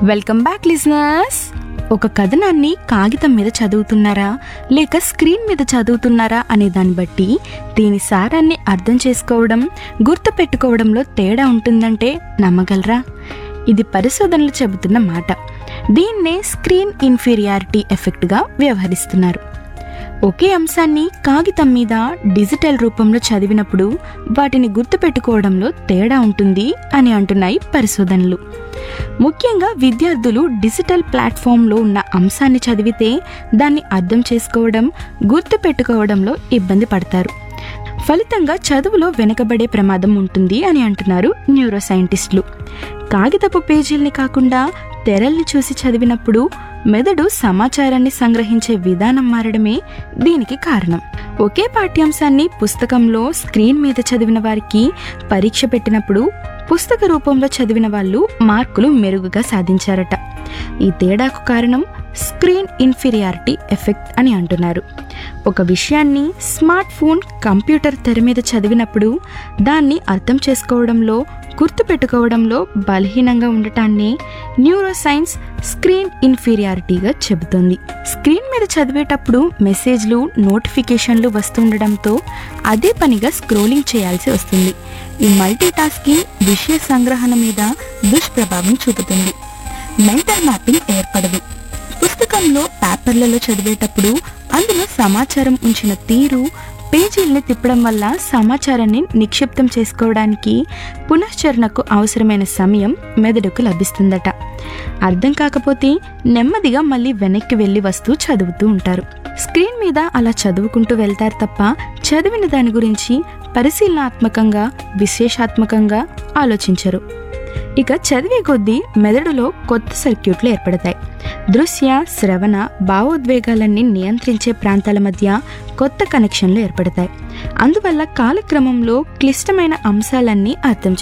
welcome back listeners ఒక కథనాన్ని కాగితం మీద చదువుతున్నారా లేక స్క్రీన్ మీద చదువుతున్నారా అనే దాన్ని బట్టి దీని సారాన్ని అర్థం చేసుకోవడం గుర్తుపెట్టుకోవడంలో తేడా ఉంటుందంటే నమ్మగలరా ఇది పరిశోధనలు చెబుతున్న మాట దీన్నే స్క్రీన్ ఇన్ఫీరియారిటీ ఎఫెక్ట్గా వ్యవహరిస్తున్నారు ఒకే అంశాన్ని కాగితం మీద డిజిటల్ రూపంలో చదివినప్పుడు వాటిని గుర్తుపెట్టుకోవడంలో తేడా ఉంటుంది అని అంటున్నాయి పరిశోధనలు ముఖ్యంగా విద్యార్థులు డిజిటల్ ప్లాట్ఫామ్లో ఉన్న అంశాన్ని చదివితే దాన్ని అర్థం చేసుకోవడం గుర్తుపెట్టుకోవడంలో ఇబ్బంది పడతారు ఫలితంగా చదువులో వెనుకబడే ప్రమాదం ఉంటుంది అని అంటున్నారు న్యూరో సైంటిస్టులు కాగితపు పేజీల్ని కాకుండా తెరల్ని చూసి చదివినప్పుడు మెదడు సమాచారాన్ని సంగ్రహించే విధానం మారడమే దీనికి కారణం ఒకే పాఠ్యాంశాన్ని పుస్తకంలో స్క్రీన్ మీద చదివిన వారికి పరీక్ష పెట్టినప్పుడు పుస్తక రూపంలో చదివిన వాళ్ళు మార్కులు మెరుగుగా సాధించారట ఈ తేడాకు కారణం స్క్రీన్ ఇన్ఫీరియారిటీ ఎఫెక్ట్ అని అంటున్నారు ఒక విషయాన్ని స్మార్ట్ ఫోన్ కంప్యూటర్ తెర మీద చదివినప్పుడు దాన్ని అర్థం చేసుకోవడంలో గుర్తుపెట్టుకోవడంలో బలహీనంగా ఉండటాన్ని న్యూరో సైన్స్ స్క్రీన్ ఇన్ఫీరియారిటీగా చెబుతోంది స్క్రీన్ మీద చదివేటప్పుడు మెసేజ్లు నోటిఫికేషన్లు వస్తుండడంతో అదే పనిగా స్క్రోలింగ్ చేయాల్సి వస్తుంది ఈ మల్టీ టాస్కింగ్ విషయ సంగ్రహణ మీద దుష్ప్రభావం చూపుతుంది మెంటల్ మ్యాపింగ్ ఏర్పడదు పుస్తకంలో పేపర్లలో చదివేటప్పుడు అందులో సమాచారం ఉంచిన తీరు పేజీల్ని తిప్పడం వల్ల సమాచారాన్ని నిక్షిప్తం చేసుకోవడానికి పునశ్చరణకు అవసరమైన సమయం మెదడుకు లభిస్తుందట అర్థం కాకపోతే నెమ్మదిగా మళ్ళీ వెనక్కి వెళ్ళి వస్తూ చదువుతూ ఉంటారు స్క్రీన్ మీద అలా చదువుకుంటూ వెళ్తారు తప్ప చదివిన దాని గురించి పరిశీలనాత్మకంగా విశేషాత్మకంగా ఆలోచించరు ఇక చదివే కొద్దీ మెదడులో కొత్త సర్క్యూట్లు ఏర్పడతాయి దృశ్య శ్రవణ భావోద్వేగాలన్నీ నియంత్రించే ప్రాంతాల మధ్య కొత్త కనెక్షన్లు ఏర్పడతాయి అందువల్ల కాలక్రమంలో క్లిష్టమైన అంశాలన్నీ అర్థం